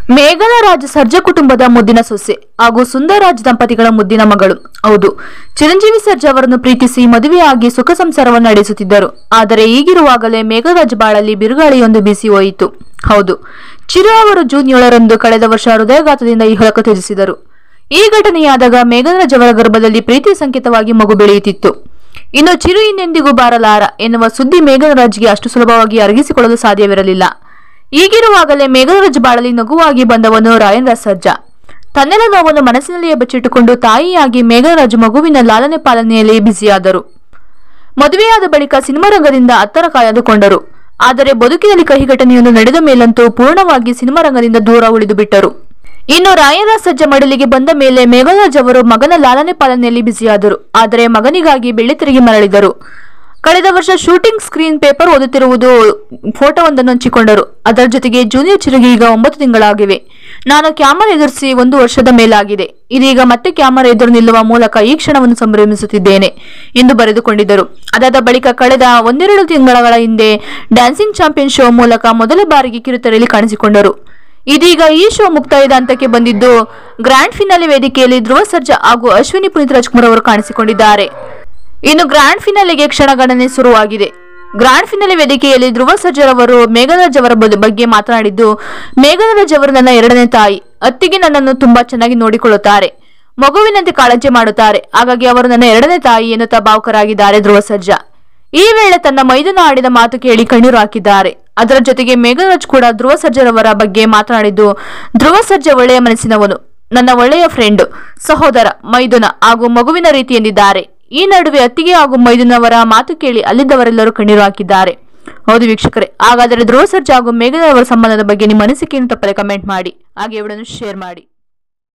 ಮೇಘನ ರಾಜ್ ಸರ್ಜಾ ಕುಟುಂಬದ ಮುದ್ದಿನ ಸೊಸೆ ಹಾಗೂ ಸುಂದರರಾಜ್ ದಂಪತಿಗಳ ಮುದ್ದಿನ ಮಗಳು ಹೌದು ಚಿರಂಜೀವಿ ಸರ್ಜಾ ಅವರನ್ನು ಪ್ರೀತಿಸಿ ಮದುವೆಯಾಗಿ ಸುಖ ಸಂಸಾರವನ್ನು ನಡೆಸುತ್ತಿದ್ದರು ಆದರೆ ಈಗಿರುವಾಗಲೇ ಮೇಘರಾಜ್ ಬಾಳಲ್ಲಿ ಬಿರುಗಾಳಿಯೊಂದು ಬೀಸಿ ಹೋಯಿತು ಹೌದು ಚಿರು ಅವರು ಜೂನ್ ಏಳರಂದು ಕಳೆದ ವರ್ಷ ಹೃದಯಘಾತದಿಂದ ಈ ಹೊಲಕ ತ್ಯಜಿಸಿದರು ಈ ಘಟನೆಯಾದಾಗ ಮೇಘರಾಜ್ ಅವರ ಗರ್ಭದಲ್ಲಿ ಪ್ರೀತಿ ಸಂಕೇತವಾಗಿ ಮಗು ಬೆಳೆಯುತ್ತಿತ್ತು ಇನ್ನು ಚಿರು ಇನ್ನೆಂದಿಗೂ ಬಾರಲಾರ ಎನ್ನುವ ಸುದ್ದಿ ಮೇಘರಾಜ್ಗೆ ಅಷ್ಟು ಸುಲಭವಾಗಿ ಅರಗಿಸಿಕೊಳ್ಳಲು ಸಾಧ್ಯವಿರಲಿಲ್ಲ ಈಗಿರುವಾಗಲೇ ಮೇಘರಾಜ್ ಬಾಳಲಿ ನಗುವಾಗಿ ಬಂದವನು ರಾಯನ್ ರಾಜ್ ಸರ್ಜಾ ತನ್ನೆಲ್ಲ ನೋವನ್ನು ಮನಸ್ಸಿನಲ್ಲಿಯೇ ಬಚ್ಚಿಟ್ಟುಕೊಂಡು ತಾಯಿಯಾಗಿ ಮೇಘರಾಜ್ ಮಗುವಿನ ಲಾಲನೆ ಪಾಲನೆಯಲ್ಲಿ ಬ್ಯುಸಿಯಾದರು ಮದುವೆಯಾದ ಬಳಿಕ ಸಿನಿಮಾ ರಂಗದಿಂದ ಅತ್ತರ ಕಾಯ್ದುಕೊಂಡರು ಆದರೆ ಬದುಕಿನಲ್ಲಿ ಕಹಿ ಘಟನೆಯೊಂದು ನಡೆದ ಮೇಲಂತೂ ಪೂರ್ಣವಾಗಿ ಸಿನಿಮಾ ರಂಗದಿಂದ ದೂರ ಉಳಿದು ಬಿಟ್ಟರು ಇನ್ನು ರಾಯರಾಜ್ ಸಜ್ಜ ಮಡಲಿಗೆ ಬಂದ ಮೇಲೆ ಮೇಘರಾಜ್ ಅವರು ಮಗನ ಲಾಲನೆ ಪಾಲನೆಯಲ್ಲಿ ಬ್ಯುಸಿಯಾದರು ಆದರೆ ಮಗನಿಗಾಗಿ ಬೆಳ್ಳಿತೆರೆಗೆ ಮರಳಿದರು ಕಳೆದ ವರ್ಷ ಶೂಟಿಂಗ್ ಸ್ಕ್ರೀನ್ ಪೇಪರ್ ಓದುತ್ತಿರುವುದು ಫೋಟೋವೊಂದನ್ನು ಹಂಚಿಕೊಂಡರು ಅದರ ಜೊತೆಗೆ ಜೂನಿಯರ್ ಚಿರುಗೆ ಈಗ ಒಂಬತ್ತು ತಿಂಗಳಾಗಿವೆ ನಾನು ಕ್ಯಾಮರಾ ಎದುರಿಸಿ ಒಂದು ವರ್ಷದ ಮೇಲಾಗಿದೆ ಇದೀಗ ಮತ್ತೆ ಕ್ಯಾಮರಾ ಎದುರು ನಿಲ್ಲುವ ಮೂಲಕ ಈ ಕ್ಷಣವನ್ನು ಸಂಭ್ರಮಿಸುತ್ತಿದ್ದೇನೆ ಎಂದು ಬರೆದುಕೊಂಡಿದ್ದರು ಅದಾದ ಬಳಿಕ ಕಳೆದ ಒಂದೆರಡು ತಿಂಗಳ ಹಿಂದೆ ಡ್ಯಾನ್ಸಿಂಗ್ ಚಾಂಪಿಯನ್ ಶೋ ಮೂಲಕ ಮೊದಲ ಬಾರಿಗೆ ಕಿರುತೆರೆಯಲ್ಲಿ ಕಾಣಿಸಿಕೊಂಡರು ಇದೀಗ ಈ ಶೋ ಮುಕ್ತಾಯದ ಹಂತಕ್ಕೆ ಬಂದಿದ್ದು ಗ್ರ್ಯಾಂಡ್ ಫಿನಾಲೆ ವೇದಿಕೆಯಲ್ಲಿ ಧ್ರುವ ಸರ್ಜಾ ಹಾಗೂ ಅಶ್ವಿನಿ ಪುನೀತ್ ರಾಜ್ಕುಮಾರ್ ಅವರು ಕಾಣಿಸಿಕೊಂಡಿದ್ದಾರೆ ಇನ್ನು ಗ್ರ್ಯಾಂಡ್ ಫಿನಾಲೆಗೆ ಕ್ಷಣಗಣನೆ ಶುರುವಾಗಿದೆ ಗ್ರ್ಯಾಂಡ್ ಫಿನಾಲೆ ವೇದಿಕೆಯಲ್ಲಿ ಧ್ರುವ ಸರ್ಜರ್ ಅವರು ಮೇಘರಾಜ್ ಅವರ ಬದ- ಬಗ್ಗೆ ಮಾತನಾಡಿದ್ದು ಮೇಘರಾಜ್ ಅವರು ನನ್ನ ಎರಡನೇ ತಾಯಿ ಅತ್ತಿಗೆ ನನ್ನನ್ನು ತುಂಬಾ ಚೆನ್ನಾಗಿ ನೋಡಿಕೊಳ್ಳುತ್ತಾರೆ ಮಗುವಿನಂತೆ ಕಾಳಜಿ ಮಾಡುತ್ತಾರೆ ಹಾಗಾಗಿ ಅವರು ನನ್ನ ಎರಡನೇ ತಾಯಿ ಎನ್ನುತ್ತಾ ಭಾವುಕರಾಗಿದ್ದಾರೆ ಧ್ರುವ ಸರ್ಜಾ ಈ ವೇಳೆ ತನ್ನ ಮೈದುನ ಆಡಿದ ಮಾತು ಕೇಳಿ ಕಣ್ಣೀರು ಹಾಕಿದ್ದಾರೆ ಅದರ ಜೊತೆಗೆ ಮೇಘರಾಜ್ ಕೂಡ ಧ್ರುವ ಸರ್ಜರ್ ಅವರ ಬಗ್ಗೆ ಮಾತನಾಡಿದ್ದು ಧ್ರುವ ಸರ್ಜಾ ಒಳ್ಳೆಯ ಮನಸ್ಸಿನವನು ನನ್ನ ಒಳ್ಳೆಯ ಫ್ರೆಂಡ್ ಸಹೋದರ ಮೈದುನ ಹಾಗೂ ಮಗುವಿನ ರೀತಿ ಎಂದಿದ್ದಾರೆ ಈ ನಡುವೆ ಅತ್ತಿಗೆ ಹಾಗೂ ಮೈದುನವರ ಮಾತು ಕೇಳಿ ಅಲ್ಲಿದ್ದವರೆಲ್ಲರೂ ಕಣ್ಣೀರು ಹಾಕಿದ್ದಾರೆ ಹೌದು ವೀಕ್ಷಕರೇ ಹಾಗಾದರೆ ಧ್ರುವ ಸರ್ಜಾ ಹಾಗೂ ಮೇಘನ ಅವರ ಸಂಬಂಧದ ಬಗ್ಗೆ ನಿಮ್ಮ ಅನಿಸಿಕೆಯನ್ನು ತಪ್ಪದೆ ಕಮೆಂಟ್ ಮಾಡಿ ಹಾಗೆ ವಿಡಿಯೋನ ಶೇರ್ ಮಾಡಿ